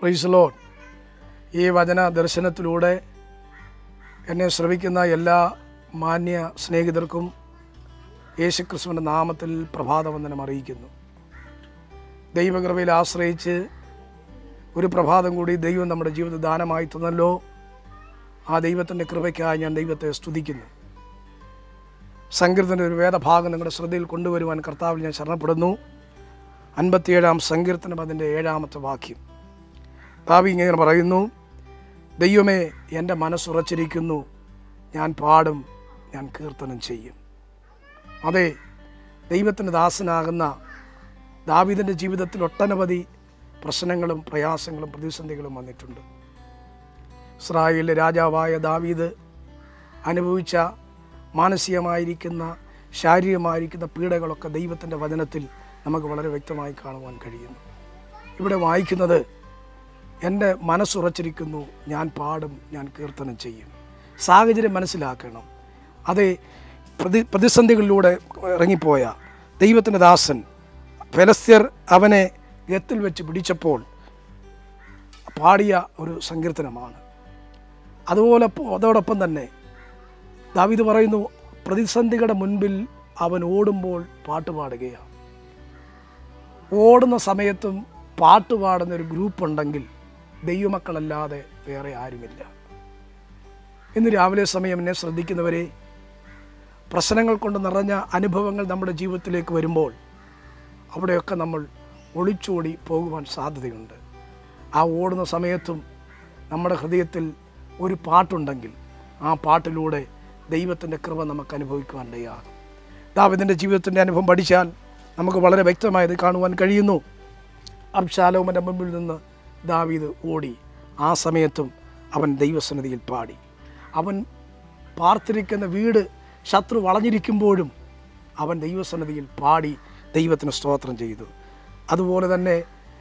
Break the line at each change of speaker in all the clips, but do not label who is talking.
price loan ഈ വചന ദർശനത്തിലൂടെ എന്നെ ശ്രവിക്കുന്ന എല്ലാ മാന്യ സ്നേഹിതർക്കും യേശുക്രിസ്തുവിൻ്റെ നാമത്തിൽ പ്രഭാതവന്ദനം അറിയിക്കുന്നു ദൈവകൃപയിൽ ആശ്രയിച്ച് ഒരു പ്രഭാതം കൂടി ദൈവം നമ്മുടെ ജീവിത ദാനമായി തന്നല്ലോ ആ ദൈവത്തിൻ്റെ കൃപയ്ക്കായി ഞാൻ ദൈവത്തെ സ്തുതിക്കുന്നു സങ്കീർത്തൻ്റെ ഒരു വേദഭാഗം നിങ്ങളുടെ ശ്രദ്ധയിൽ കൊണ്ടുവരുവാൻ കർത്താവിൽ ഞാൻ ശരണപ്പെടുന്നു അൻപത്തിയേഴാം സങ്കീർത്തനം അതിൻ്റെ ഏഴാമത്തെ വാക്യം കാവി ഇങ്ങനെ പറയുന്നു ദൈവമേ എൻ്റെ മനസ്സുറച്ചിരിക്കുന്നു ഞാൻ പാടും ഞാൻ കീർത്തനം ചെയ്യും അതെ ദൈവത്തിൻ്റെ ദാസനാകുന്ന ദാവീദിൻ്റെ ജീവിതത്തിൽ ഒട്ടനവധി പ്രശ്നങ്ങളും പ്രയാസങ്ങളും പ്രതിസന്ധികളും വന്നിട്ടുണ്ട് ഇസ്രായേലിലെ രാജാവായ ദാവീദ് അനുഭവിച്ച മാനസികമായിരിക്കുന്ന ശാരീരികമായിരിക്കുന്ന പീഡകളൊക്കെ ദൈവത്തിൻ്റെ വചനത്തിൽ നമുക്ക് വളരെ വ്യക്തമായി കാണുവാൻ കഴിയുന്നു ഇവിടെ വായിക്കുന്നത് എൻ്റെ മനസ്സുറച്ചിരിക്കുന്നു ഞാൻ പാടും ഞാൻ കീർത്തനം ചെയ്യും സാഹചര്യം മനസ്സിലാക്കണം അതെ പ്രതി പ്രതിസന്ധികളിലൂടെ ഇറങ്ങിപ്പോയ ദൈവത്തിൻ്റെ ദാസൻ ഫെലസ്ത്യർ അവനെ ഗത്തിൽ വെച്ച് പിടിച്ചപ്പോൾ പാടിയ ഒരു സങ്കീർത്തനമാണ് അതുപോലെ പോ- അതോടൊപ്പം തന്നെ ദാവീദ് പറയുന്നു പ്രതിസന്ധികളുടെ മുൻപിൽ അവൻ ഓടുമ്പോൾ പാട്ട് പാടുകയാണ് ഓടുന്ന സമയത്തും പാട്ട് പാടുന്ന ഒരു ഗ്രൂപ്പ് ഉണ്ടെങ്കിൽ ദൈവമക്കളല്ലാതെ വേറെ ആരുമില്ല ഇന്ന് രാവിലെ സമയം എന്നെ ശ്രദ്ധിക്കുന്നവരെ പ്രശ്നങ്ങൾ കൊണ്ട് നിറഞ്ഞ അനുഭവങ്ങൾ നമ്മുടെ ജീവിതത്തിലേക്ക് വരുമ്പോൾ അവിടെയൊക്കെ നമ്മൾ ഒളിച്ചോടി പോകുവാൻ സാധ്യതയുണ്ട് ആ ഓടുന്ന സമയത്തും നമ്മുടെ ഹൃദയത്തിൽ ഒരു പാട്ടുണ്ടെങ്കിൽ ആ പാട്ടിലൂടെ ദൈവത്തിൻ്റെ കൃപ നമുക്ക് അനുഭവിക്കുവാൻ ഇടയാകും ദാവിദിൻ്റെ ജീവിതത്തിൻ്റെ അനുഭവം പഠിച്ചാൽ നമുക്ക് വളരെ വ്യക്തമായത് കാണുവാൻ കഴിയുന്നു അബ്ശാലോമൻ്റെ മുമ്പിൽ നിന്ന് ദാവീദ് ഓടി ആ സമയത്തും അവൻ ദൈവസന്നിധിയിൽ പാടി അവൻ പാർത്തിരിക്കുന്ന വീട് ശത്രു വളഞ്ഞിരിക്കുമ്പോഴും അവൻ ദൈവസന്നിധിയിൽ പാടി ദൈവത്തിന് സ്തോത്രം ചെയ്തു അതുപോലെ തന്നെ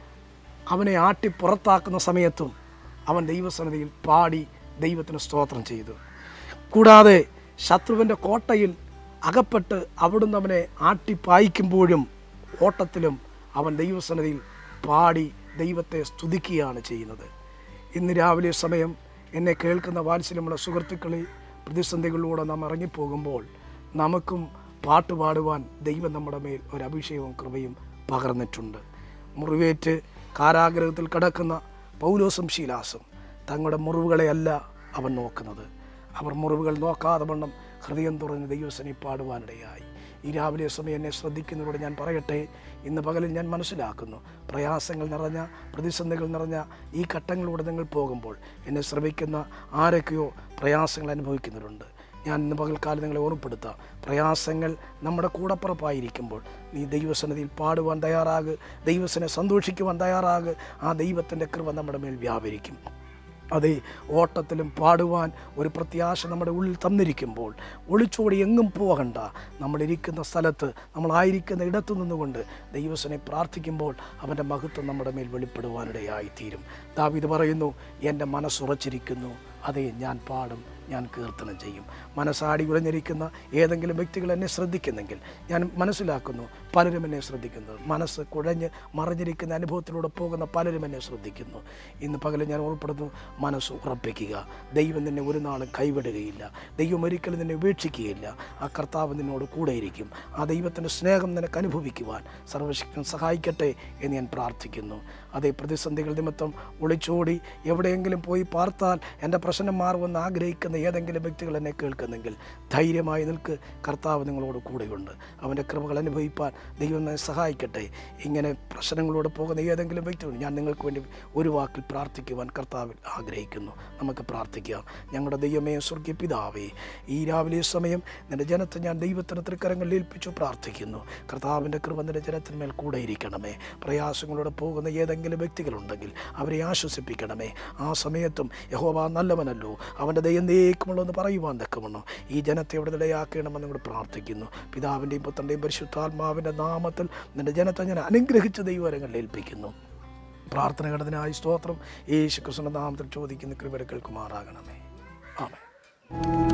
അവനെ ആട്ടി പുറത്താക്കുന്ന സമയത്തും അവൻ ദൈവസന്നിധിയിൽ പാടി ദൈവത്തിന് സ്തോത്രം ചെയ്തു കൂടാതെ ശത്രുവിൻ്റെ കോട്ടയിൽ അകപ്പെട്ട് അവിടുന്ന് അവനെ ആട്ടിപ്പായിക്കുമ്പോഴും ഓട്ടത്തിലും അവൻ ദൈവസന്നിധിയിൽ പാടി ദൈവത്തെ സ്തുതിക്കുകയാണ് ചെയ്യുന്നത് ഇന്ന് രാവിലെ സമയം എന്നെ കേൾക്കുന്ന വാത്സല്യമുള്ള സുഹൃത്തുക്കളെ പ്രതിസന്ധികളിലൂടെ നാം ഇറങ്ങിപ്പോകുമ്പോൾ നമുക്കും പാട്ട് പാടുവാൻ ദൈവം നമ്മുടെ മേൽ ഒരു അഭിഷേകവും കൃപയും പകർന്നിട്ടുണ്ട് മുറിവേറ്റ് കാരാഗ്രഹത്തിൽ കിടക്കുന്ന പൗലോസും ശീലാസും തങ്ങളുടെ മുറിവുകളെയല്ല അവൻ നോക്കുന്നത് അവർ മുറിവുകൾ നോക്കാതെ വണ്ണം ഹൃദയം തുറന്ന് ദൈവസനെ പാടുവാനിടയായി ഈ രാവിലെ സമയം എന്നെ ശ്രദ്ധിക്കുന്നതോടെ ഞാൻ പറയട്ടെ ഇന്ന് പകലിൽ ഞാൻ മനസ്സിലാക്കുന്നു പ്രയാസങ്ങൾ നിറഞ്ഞ പ്രതിസന്ധികൾ നിറഞ്ഞ ഈ ഘട്ടങ്ങളിലൂടെ നിങ്ങൾ പോകുമ്പോൾ എന്നെ ശ്രമിക്കുന്ന ആരൊക്കെയോ പ്രയാസങ്ങൾ അനുഭവിക്കുന്നവരുണ്ട് ഞാൻ ഇന്ന് പകൽക്കാലം നിങ്ങളെ ഓർമ്മപ്പെടുത്താം പ്രയാസങ്ങൾ നമ്മുടെ കൂടപ്പുറപ്പായിരിക്കുമ്പോൾ നീ ദൈവസന്നിധിയിൽ പാടുവാൻ തയ്യാറാക് ദൈവസനെ സന്തോഷിക്കുവാൻ തയ്യാറാക് ആ ദൈവത്തിൻ്റെ കൃപ നമ്മുടെ മേൽ വ്യാപരിക്കും അതെ ഓട്ടത്തിലും പാടുവാൻ ഒരു പ്രത്യാശ നമ്മുടെ ഉള്ളിൽ തന്നിരിക്കുമ്പോൾ ഒളിച്ചോടി എങ്ങും പോകണ്ട നമ്മളിരിക്കുന്ന സ്ഥലത്ത് നമ്മളായിരിക്കുന്ന ഇടത്തു നിന്നുകൊണ്ട് ദൈവസനെ പ്രാർത്ഥിക്കുമ്പോൾ അവൻ്റെ മഹത്വം നമ്മുടെ മേൽ വെളിപ്പെടുവാനിടയായിത്തീരും ദാവീദ് പറയുന്നു എൻ്റെ മനസ്സുറച്ചിരിക്കുന്നു അതെ ഞാൻ പാടും ഞാൻ കീർത്തനം ചെയ്യും മനസ്സാടി ഉടഞ്ഞിരിക്കുന്ന ഏതെങ്കിലും വ്യക്തികൾ എന്നെ ശ്രദ്ധിക്കുന്നെങ്കിൽ ഞാൻ മനസ്സിലാക്കുന്നു പലരും എന്നെ ശ്രദ്ധിക്കുന്നു മനസ്സ് കുഴഞ്ഞ് മറിഞ്ഞിരിക്കുന്ന അനുഭവത്തിലൂടെ പോകുന്ന പലരും എന്നെ ശ്രദ്ധിക്കുന്നു ഇന്ന് പകലും ഞാൻ ഓർപ്പെടുന്നു മനസ്സ് ഉറപ്പിക്കുക ദൈവം നിന്നെ ഒരു നാളും കൈവിടുകയില്ല ദൈവം ഒരിക്കലും നിന്നെ ഉപേക്ഷിക്കുകയില്ല ആ കർത്താവ് നിന്നോട് കൂടെയിരിക്കും ആ ദൈവത്തിൻ്റെ സ്നേഹം നിനക്ക് അനുഭവിക്കുവാൻ സർവശക്തൻ സഹായിക്കട്ടെ എന്ന് ഞാൻ പ്രാർത്ഥിക്കുന്നു അതേ പ്രതിസന്ധികൾ നിമിത്തം ഒളിച്ചോടി എവിടെയെങ്കിലും പോയി പാർത്താൽ എൻ്റെ പ്രശ്നം മാറുമെന്ന് ആഗ്രഹിക്കുന്ന ഏതെങ്കിലും വ്യക്തികൾ എന്നെ കേൾക്കുന്നെങ്കിൽ ധൈര്യമായി നിൽക്ക് കർത്താവ് നിങ്ങളോട് കൂടെയുണ്ട് അവൻ്റെ കൃപകൾ അനുഭവിപ്പാൻ ദൈവം എന്നെ സഹായിക്കട്ടെ ഇങ്ങനെ പ്രശ്നങ്ങളോട് പോകുന്ന ഏതെങ്കിലും വ്യക്തികൾ ഞാൻ നിങ്ങൾക്ക് വേണ്ടി ഒരു വാക്കിൽ പ്രാർത്ഥിക്കുവാൻ കർത്താവിൽ ആഗ്രഹിക്കുന്നു നമുക്ക് പ്രാർത്ഥിക്കാം ഞങ്ങളുടെ ദൈവമേ സ്വർഗീയ പിതാവേ ഈ രാവിലെ സമയം നിൻ്റെ ജനത്തെ ഞാൻ ദൈവത്തിന് തൃക്കരങ്ങളിൽ ഏൽപ്പിച്ചു പ്രാർത്ഥിക്കുന്നു കർത്താവിൻ്റെ കൃപ നിൻ്റെ ജനത്തിന്മേൽ കൂടെ ഇരിക്കണമേ പ്രയാസങ്ങളോടെ പോകുന്ന ഏതെങ്കിലും വ്യക്തികളുണ്ടെങ്കിൽ അവരെ ആശ്വസിപ്പിക്കണമേ ആ സമയത്തും യഹോവ നല്ലവനല്ലോ അവൻ്റെ ദയം നീക്കുമുള്ളതെന്ന് പറയുവാൻ തക്കമണ്ണോ ഈ ജനത്തെ ഇവിടെ നിലയാക്കണമെന്ന് കൂടെ പ്രാർത്ഥിക്കുന്നു പിതാവിൻ്റെയും പുത്രൻ്റെയും പരിശുദ്ധാത്മാവിൻ്റെ നാമത്തിൽ നിൻ്റെ ജനത്തെ ഞാൻ അനുഗ്രഹിച്ച ദൈവരങ്ങളിൽ ഏൽപ്പിക്കുന്നു പ്രാർത്ഥന ഘടനയായി സ്തോത്രം യേശു കൃഷ്ണ നാമത്തിൽ ചോദിക്കുന്ന കൃപ കേൾക്കുമാറാകണമേ ആമേ